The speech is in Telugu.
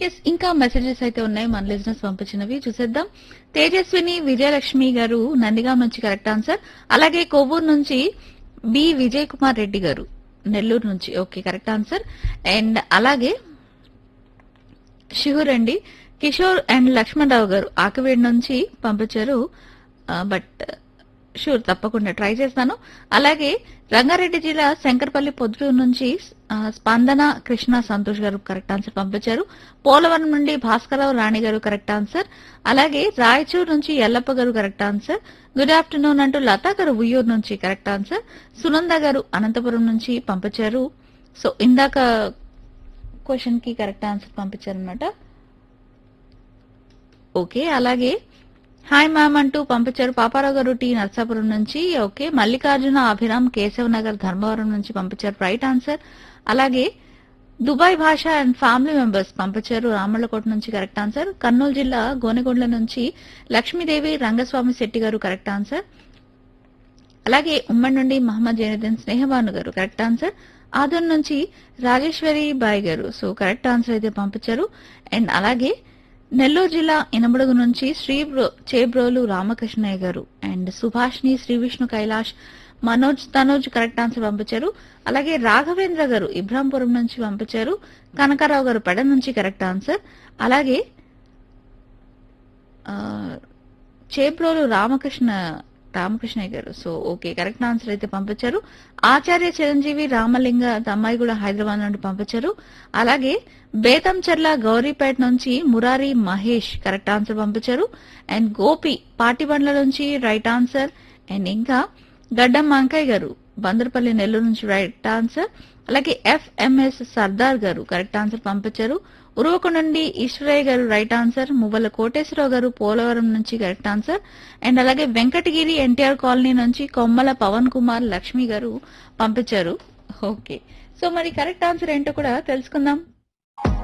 ఎస్ ఇంకా మెసేజెస్ అయితే ఉన్నాయి మన లిజినెస్ పంపించినవి చూసేద్దాం తేజస్విని విజయలక్ష్మి గారు నందిగాం నుంచి కరెక్ట్ ఆన్సర్ అలాగే కొవ్వూరు నుంచి బి విజయ్ కుమార్ రెడ్డి గారు నెల్లూరు నుంచి ఓకే కరెక్ట్ ఆన్సర్ అండ్ అలాగే షిహూర్ అండి కిషోర్ అండ్ లక్ష్మణరావు గారు ఆకివేడి నుంచి పంపించారు బట్ షూర్ తప్పకుండా ట్రై చేస్తాను అలాగే రంగారెడ్డి జిల్లా శంకర్పల్లి పొద్దుటూరు నుంచి ఆ, స్పందన కృష్ణ సంతోష్ గారు కరెక్ట్ ఆన్సర్ పంపించారు పోలవరం నుండి భాస్కరరావు రాణి గారు కరెక్ట్ ఆన్సర్ అలాగే రాయచూర్ నుంచి ఎల్లప్ప గారు కరెక్ట్ ఆన్సర్ గుడ్ ఆఫ్టర్నూన్ అంటూ లతా గారు ఉయ్యూరు నుంచి కరెక్ట్ ఆన్సర్ సునంద గారు అనంతపురం నుంచి పంపించారు సో ఇందాక క్వశ్చన్ కి కరెక్ట్ ఆన్సర్ పంపించారనమాట ఓకే అలాగే హాయ్ మ్యామ్ అంటూ పంపించారు పాపారావు గారు టీ నర్సాపురం నుంచి ఓకే మల్లికార్జున అభిరామ్ కేశవ్ నగర్ ధర్మవరం నుంచి పంపించారు రైట్ ఆన్సర్ అలాగే Dubai Basha and family members పంపించారు రామళ్ళకోట నుంచి కరెక్ట్ ఆన్సర్ కర్నూలు జిల్లా గోనెగొండ్ల నుంచి లక్ష్మీదేవి రంగస్వామి శెట్టి గారు కరెక్ట్ ఆన్సర్ అలాగే ఉమ్మడి నుండి మహమ్మద్ జైనుద్దీన్ స్నేహబాను గారు కరెక్ట్ ఆన్సర్ ఆదర్ నుంచి Rajeshwari Bai garu so correct answer అయితే పంపించారు అండ్ అలాగే నెల్లూరు జిల్లా ఇనమడుగు నుంచి శ్రీ బ్రో చేబ్రోలు రామకృష్ణయ్య గారు అండ్ సుభాష్ని శ్రీ విష్ణు కైలాష్ మనోజ్ తనోజ్ కరెక్ట్ ఆన్సర్ పంపించారు అలాగే రాఘవేంద్ర గారు ఇబ్రాంపురం నుంచి పంపించారు కనకారావు గారు పెడ నుంచి కరెక్ట్ ఆన్సర్ అలాగే ఆ, చేబ్రోలు రామకృష్ణ రామకృష్ణయ్య గారు సో ఓకే కరెక్ట్ ఆన్సర్ అయితే పంపించారు ఆచార్య చిరంజీవి రామలింగ తమ్మాయి కూడా హైదరాబాద్ నుండి పంపించారు అలాగే బేతంచెర్ల గౌరీపేట నుంచి మురారి మహేష్ కరెక్ట్ ఆన్సర్ పంపించారు అండ్ గోపి పాటిబండ్ల నుంచి రైట్ ఆన్సర్ అండ్ ఇంకా గడ్డం మాంకయ్య గారు బందరపల్లి నెల్లూరు నుంచి రైట్ ఆన్సర్ అలాగే FMS Sardar garu correct answer పంపించారు ఉరవకొండ నుండి ఈశ్వరయ్య గారు రైట్ ఆన్సర్ మువ్వల కోటేశ్వరరావు గారు పోలవరం నుంచి కరెక్ట్ ఆన్సర్ అండ్ అలాగే వెంకటగిరి ఎన్టీఆర్ కాలనీ నుంచి కొమ్మల పవన్ కుమార్ లక్ష్మి గారు పంపించారు ఓకే సో మరి కరెక్ట్ ఆన్సర్ ఏంటో కూడా తెలుసుకుందాం